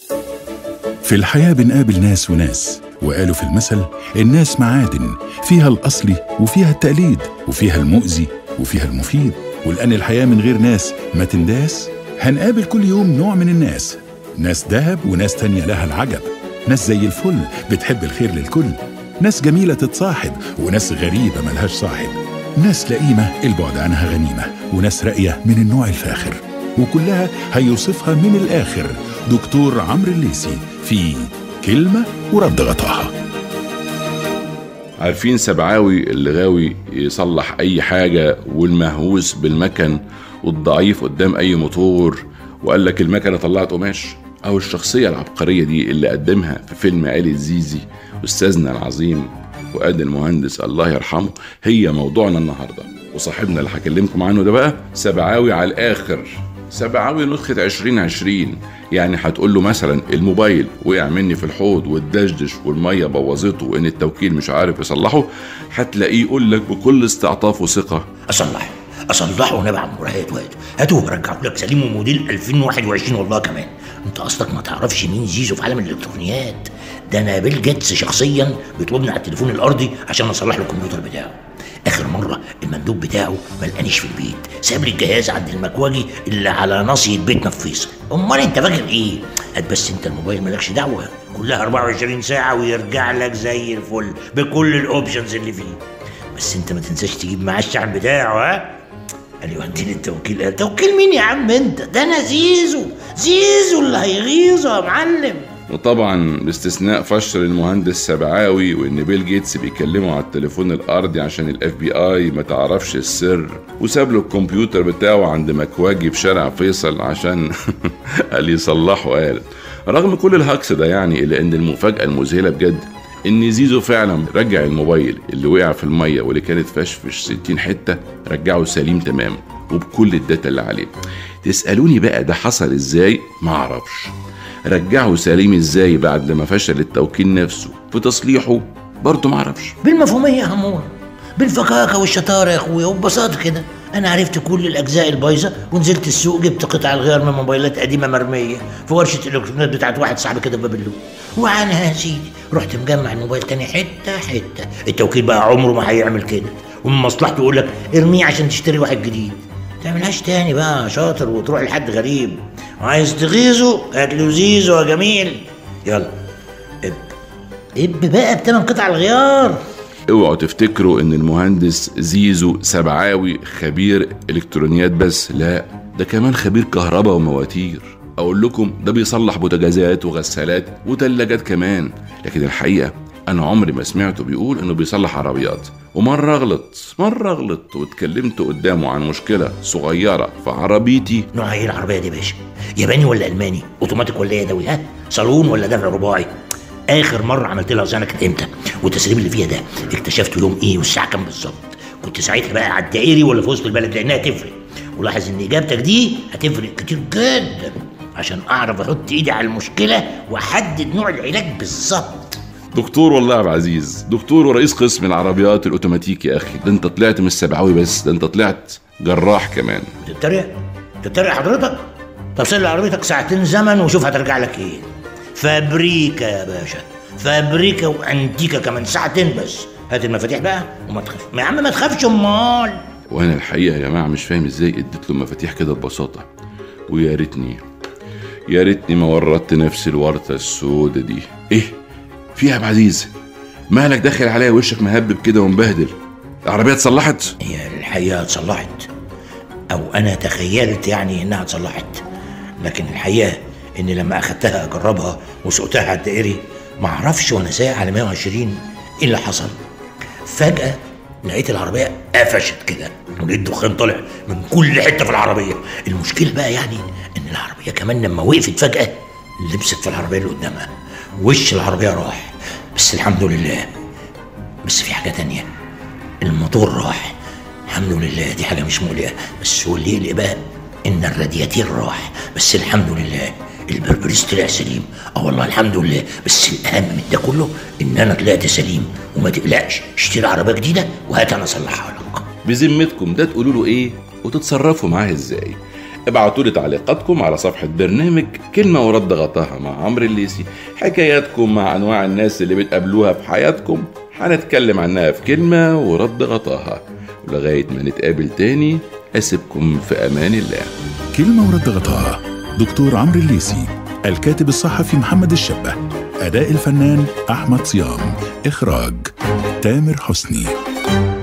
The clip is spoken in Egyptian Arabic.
في الحياة بنقابل ناس وناس وقالوا في المثل الناس معادن فيها الأصلي وفيها التقليد وفيها المؤذي وفيها المفيد ولأن الحياة من غير ناس ما تنداس هنقابل كل يوم نوع من الناس ناس دهب وناس تانية لها العجب ناس زي الفل بتحب الخير للكل ناس جميلة تتصاحب وناس غريبة ملهاش صاحب ناس لئيمة البعد عنها غنيمة وناس راقية من النوع الفاخر وكلها هيوصفها من الآخر دكتور عمرو الليسي في كلمة ورد غطاها عارفين سبعاوي اللي غاوي يصلح اي حاجة والمهووس بالمكن والضعيف قدام اي موتور وقال لك المكنة طلعت قماش او الشخصية العبقرية دي اللي قدمها في فيلم آلة زيزي استاذنا العظيم فؤاد المهندس الله يرحمه هي موضوعنا النهارده وصاحبنا اللي هكلمكم عنه ده بقى سبعاوي على الاخر سبعاوي نسخة 2020 يعني هتقول له مثلا الموبايل وقع مني في الحوض والدشدش والمية بوظته وان التوكيل مش عارف يصلحه هتلاقيه يقول لك بكل استعطاف وثقة اصلحه اصلحه ونبع عم هاتوا هاتوا هاتوه ورجعوا لك سليم وموديل 2021 والله كمان انت اصلك ما تعرفش مين زيزو في عالم الالكترونيات ده انا بيل جيتس شخصيا بيطلبني على التليفون الارضي عشان اصلح له الكمبيوتر بتاعه اخر مره المندوب بتاعه ما لقانيش في البيت ساب لي الجهاز عند المكواجي اللي على ناصيه بيتنا في فيصل امال انت فاكر ايه هات بس انت الموبايل مالكش دعوه كلها 24 ساعه ويرجع لك زي الفل بكل الاوبشنز اللي فيه بس انت ما تنساش تجيب معاه الشحن بتاعه ها قال لي وديني التوكيل قال توكيل مين يا عم انت ده انا زيزو زيزو اللي هيغيظه يا معلم وطبعا باستثناء فشر المهندس سبعاوي وان بيل جيتس بيكلمه على التليفون الارضي عشان الاف بي اي ما تعرفش السر وساب له الكمبيوتر بتاعه عند مكواجي في شارع فيصل عشان قال يصلحه قال رغم كل الهكس ده يعني الا ان المفاجاه المذهله بجد ان زيزو فعلا رجع الموبايل اللي وقع في الميه واللي كانت فشفش 60 حته رجعه سليم تمام وبكل الداتا اللي عليه تسالوني بقى ده حصل ازاي معرفش رجعه سليم ازاي بعد لما فشل التوكيل نفسه في تصليحه برضه معرفش بالمفهوميه يا همون بالفكاكه والشطاره يا اخويا وببساطه كده انا عرفت كل الاجزاء البايظه ونزلت السوق جبت قطع الغيار من موبايلات قديمه مرميه في ورشه الالكترونيات بتاعت واحد صاحبي كده في باب اللوق وعنها يا سيدي رحت مجمع الموبايل تاني حته حته التوكيل بقى عمره ما هيعمل كده ومن مصلحته يقول لك ارميه عشان تشتري واحد جديد تعملهاش تاني بقى شاطر وتروح لحد غريب عايز تغيظه هات له زيزو يا جميل يلا اب اب بقى بتمن قطع الغيار اوعوا تفتكروا ان المهندس زيزو سبعاوي خبير الكترونيات بس لا ده كمان خبير كهرباء ومواتير اقول لكم ده بيصلح بوتاجازات وغسالات وتلاجات كمان لكن الحقيقه انا عمري ما سمعته بيقول انه بيصلح عربيات ومره غلط مره غلط واتكلمت قدامه عن مشكله صغيره في عربيتي نوع ايه العربيه دي يا باشا ياباني ولا الماني اوتوماتيك ولا يدوي ها صالون ولا دفع رباعي اخر مره عملت لها صيانه كانت امتى والتسريب اللي فيها ده اكتشفته يوم ايه والساعه كام بالظبط كنت ساعتها بقى على الدائري ولا في وسط البلد لانها تفرق ولاحظ ان اجابتك دي هتفرق كتير جدا عشان اعرف احط ايدي على المشكله واحدد نوع العلاج بالظبط دكتور والله يا عبد العزيز دكتور ورئيس قسم العربيات الاوتوماتيك يا اخي ده انت طلعت مش سبعاوي بس ده انت طلعت جراح كمان بتتريق بتتريق حضرتك تصل عربيتك ساعتين زمن وشوف هترجع لك ايه فابريكا يا باشا فابريكا وانتيكا كمان ساعتين بس هات المفاتيح بقى وما تخافش يا عم ما تخافش امال وانا الحقيقه يا جماعه مش فاهم ازاي اديت له مفاتيح كده ببساطه ويا ريتني يا ريتني ما ورطت نفسي الورطه السودة دي ايه في يا عبد العزيز مالك داخل عليا وشك مهبب كده ومبهدل العربيه اتصلحت هي الحقيقه اتصلحت او انا تخيلت يعني انها اتصلحت لكن الحقيقه ان لما اخدتها اجربها وسقتها على الدائري ما اعرفش وانا سايق على 120 ايه اللي حصل فجاه لقيت العربيه قفشت كده ولقيت دخان طالع من كل حته في العربيه المشكله بقى يعني ان العربيه كمان لما وقفت فجاه لبست في العربيه اللي قدامها وش العربيه راح بس الحمد لله بس في حاجه تانية الموتور راح الحمد لله دي حاجه مش مقلقه بس هو اللي يقلق بقى ان الرادياتير راح بس الحمد لله البربريس طلع سليم اه والله الحمد لله بس الاهم من ده كله ان انا طلعت سليم وما تقلقش اشتري عربيه جديده وهات انا اصلحها لك بذمتكم ده تقولوا له ايه وتتصرفوا معاه ازاي ابعتوا لي تعليقاتكم على صفحة برنامج كلمة ورد غطاها مع عمرو الليسي حكاياتكم مع أنواع الناس اللي بتقابلوها في حياتكم هنتكلم عنها في كلمة ورد غطاها ولغاية ما نتقابل تاني أسيبكم في أمان الله كلمة ورد غطاها دكتور عمرو الليسي الكاتب الصحفي محمد الشبه أداء الفنان أحمد صيام إخراج تامر حسني